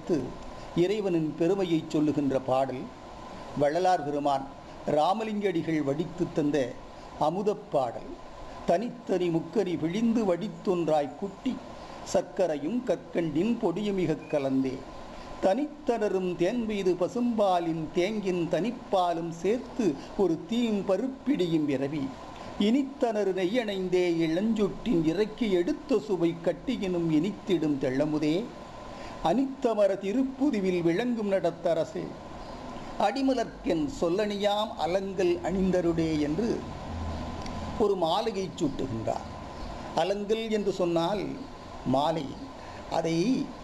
சேர்த்து இறைவனின் பெருமையை சொல்லுகின்ற பாடல் வள்ளலார் பெருமான் ராமலிங்கடிகள் வடித்து தந்த அமுதப் பாடல் தனித்தனி முக்கரி விழிந்து வடித்தொன்றாய் குட்டி சர்க்கரையும் கற்கண்டின் பொடியுமிகக் கலந்தே தனித்தனரும் தேன் மீது பசும்பாலின் தேங்கின் தனிப்பாலும் சேர்த்து ஒரு தீம் பருப்பிடியும் இரவி இனித்தனர் நெய்யணைந்தே இளஞ்சுட்டின் இறக்கி எடுத்த சுவை கட்டியினும் இனித்திடும் தெள்ளமுதே அனித்தமர திருப்புதிவில் விளங்கும் நடத்தரசே அடிமலர்க்கென் சொல்லணியாம் அலங்கல் அணிந்தருடே என்று ஒரு மாலையை சூட்டுகின்றார் அலங்கல் என்று சொன்னால் மாலை அதை